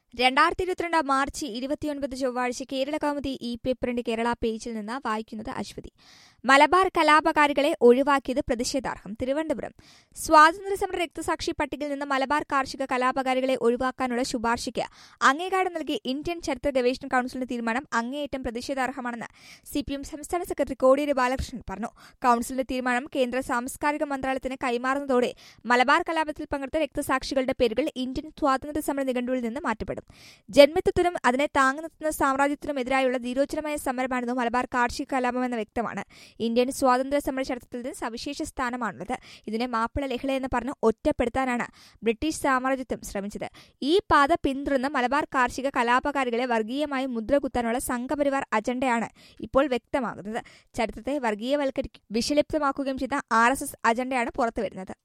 രണ്ടായിരത്തി ഇരുപത്തിരണ്ട് മാർച്ച് ഇരുപത്തിയൊൻപത് ചൊവ്വാഴ്ച കേരള കൗമുദി ഇ പേപ്പറിന്റെ കേരള പേജിൽ നിന്ന് വായിക്കുന്നത് അശ്വതി മലബാർ കലാപകാരികളെ ഒഴിവാക്കിയത് പ്രതിഷേധാർഹം തിരുവനന്തപുരം സ്വാതന്ത്ര്യസമര രക്തസാക്ഷി പട്ടികയിൽ നിന്ന് മലബാർ കാർഷിക കലാപകാരികളെ ഒഴിവാക്കാനുള്ള ശുപാർശയ്ക്ക് അംഗീകാരം നൽകിയ ഇന്ത്യൻ ചരിത്ര ഗവേഷണ കൌൺസിലിന്റെ തീരുമാനം അങ്ങേയറ്റം പ്രതിഷേധാർഹമാണെന്ന് സിപിഎം സംസ്ഥാന സെക്രട്ടറി കോടിയേരി ബാലകൃഷ്ണൻ പറഞ്ഞു കൌൺസിലിന്റെ തീരുമാനം കേന്ദ്ര സാംസ്കാരിക മന്ത്രാലയത്തിന് കൈമാറുന്നതോടെ മലബാർ കലാപത്തിൽ പങ്കെടുത്ത രക്തസാക്ഷികളുടെ പേരുകൾ ഇന്ത്യൻ സ്വാതന്ത്ര്യ സമര നിഘണ്ടുവിൽ നിന്ന് മാറ്റപ്പെടും ജന്മിത്വത്തിനും അതിനെ താങ്ങി നിർത്തുന്ന സാമ്രാജ്യത്തിനും എതിരായുള്ള ധീരോചനമായ സമരമായിരുന്നു മലബാർ കാർഷിക കലാപമെന്ന് വ്യക്തമാണ് ഇന്ത്യൻ സ്വാതന്ത്ര്യ സമര ചരിത്രത്തിൽ ഇതിന് സവിശേഷ സ്ഥാനമാണുള്ളത് ഇതിനെ മാപ്പിള ലഹള എന്ന് പറഞ്ഞ് ഒറ്റപ്പെടുത്താനാണ് ബ്രിട്ടീഷ് സാമ്രാജ്യത്വം ശ്രമിച്ചത് ഈ പാത പിന്തുടർന്ന് മലബാർ കാർഷിക കലാപകാരികളെ വർഗീയമായി മുദ്രകുത്താനുള്ള സംഘപരിവാർ അജണ്ടയാണ് ഇപ്പോൾ വ്യക്തമാകുന്നത് ചരിത്രത്തെ വർഗീയവൽക്കരിക്കുകയും വിഷലിപ്തമാക്കുകയും ചെയ്ത ആർ എസ് എസ് അജണ്ടയാണ് പുറത്തുവരുന്നത്